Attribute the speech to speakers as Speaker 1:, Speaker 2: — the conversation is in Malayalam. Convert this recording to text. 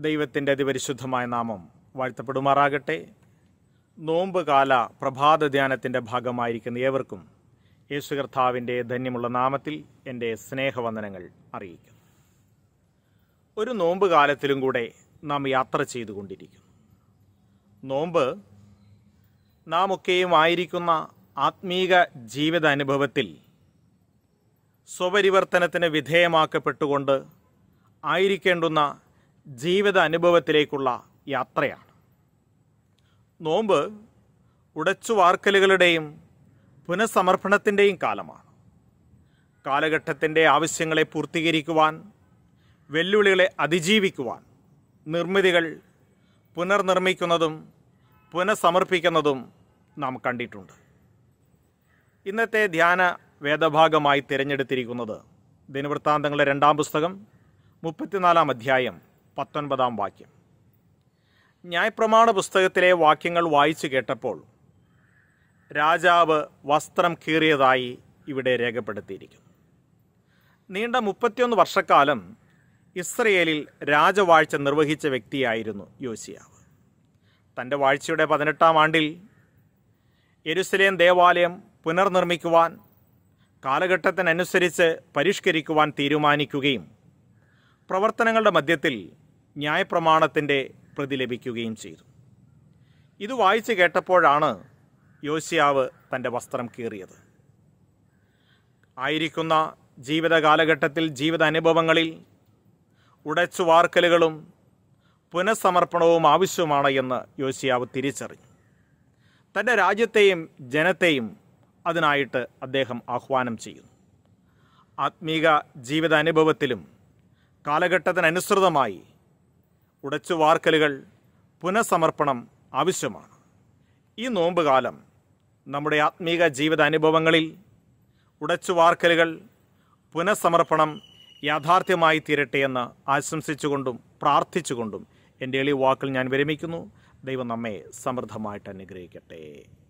Speaker 1: ദൈവത്തിൻ്റെ അതിപരിശുദ്ധമായ നാമം വാഴ്ത്തപ്പെടുമാറാകട്ടെ നോമ്പ് കാല പ്രഭാത ധ്യാനത്തിൻ്റെ ഭാഗമായിരിക്കുന്ന ഏവർക്കും യേശു കർത്താവിൻ്റെ ധന്യമുള്ള നാമത്തിൽ എൻ്റെ സ്നേഹവന്ദനങ്ങൾ അറിയിക്കുന്നു ഒരു നോമ്പ് കാലത്തിലും കൂടെ നാം യാത്ര ചെയ്തുകൊണ്ടിരിക്കുന്നു നോമ്പ് നാം ഒക്കെയും ആയിരിക്കുന്ന ആത്മീക ജീവിത അനുഭവത്തിൽ സ്വപരിവർത്തനത്തിന് വിധേയമാക്കപ്പെട്ടുകൊണ്ട് ആയിരിക്കേണ്ടുന്ന ജീവിത അനുഭവത്തിലേക്കുള്ള യാത്രയാണ് നോമ്പ് ഉടച്ചുവാർക്കലുകളുടെയും പുനഃസമർപ്പണത്തിൻ്റെയും കാലമാണ് കാലഘട്ടത്തിൻ്റെ ആവശ്യങ്ങളെ പൂർത്തീകരിക്കുവാൻ വെല്ലുവിളികളെ അതിജീവിക്കുവാൻ നിർമ്മിതികൾ പുനർനിർമ്മിക്കുന്നതും പുനഃസമർപ്പിക്കുന്നതും നാം കണ്ടിട്ടുണ്ട് ഇന്നത്തെ ധ്യാന വേദഭാഗമായി തിരഞ്ഞെടുത്തിരിക്കുന്നത് ദിനവൃത്താന്തങ്ങളുടെ രണ്ടാം പുസ്തകം മുപ്പത്തിനാലാം അധ്യായം പത്തൊൻപതാം വാക്യം ന്യായപ്രമാണ പുസ്തകത്തിലെ വാക്യങ്ങൾ വായിച്ചു കേട്ടപ്പോൾ രാജാവ് വസ്ത്രം കീറിയതായി ഇവിടെ രേഖപ്പെടുത്തിയിരിക്കുന്നു നീണ്ട മുപ്പത്തിയൊന്ന് വർഷക്കാലം ഇസ്രയേലിൽ രാജവാഴ്ച നിർവഹിച്ച വ്യക്തിയായിരുന്നു യോസിയാവ് തൻ്റെ വാഴ്ചയുടെ പതിനെട്ടാം ആണ്ടിൽ യെരുസലേം ദേവാലയം പുനർനിർമ്മിക്കുവാൻ കാലഘട്ടത്തിനനുസരിച്ച് പരിഷ്കരിക്കുവാൻ തീരുമാനിക്കുകയും പ്രവർത്തനങ്ങളുടെ മധ്യത്തിൽ ന്യായപ്രമാണത്തിൻ്റെ പ്രതി ലഭിക്കുകയും ചെയ്തു ഇത് വായിച്ചു കേട്ടപ്പോഴാണ് യോശിയാവ് തൻ്റെ വസ്ത്രം കീറിയത് ആയിരിക്കുന്ന ജീവിത കാലഘട്ടത്തിൽ ജീവിത അനുഭവങ്ങളിൽ ഉടച്ചുവാർക്കലുകളും പുനഃസമർപ്പണവും ആവശ്യമാണ് എന്ന് യോശിയാവ് തിരിച്ചറിഞ്ഞു തൻ്റെ രാജ്യത്തെയും ജനത്തെയും അതിനായിട്ട് അദ്ദേഹം ആഹ്വാനം ചെയ്യുന്നു ആത്മീക ജീവിത അനുഭവത്തിലും കാലഘട്ടത്തിനനുസൃതമായി ഉടച്ചുവാർക്കലുകൾ പുനഃസമർപ്പണം ആവശ്യമാണ് ഈ നോമ്പ് കാലം നമ്മുടെ ആത്മീക ജീവിത അനുഭവങ്ങളിൽ ഉടച്ചുവാർക്കലുകൾ പുനഃസമർപ്പണം യാഥാർത്ഥ്യമായി തീരട്ടെ എന്ന് ആശംസിച്ചുകൊണ്ടും പ്രാർത്ഥിച്ചുകൊണ്ടും എൻ്റെ എളിയ വാക്കിൽ ഞാൻ വിരമിക്കുന്നു ദൈവം നമ്മെ സമൃദ്ധമായിട്ട് അനുഗ്രഹിക്കട്ടെ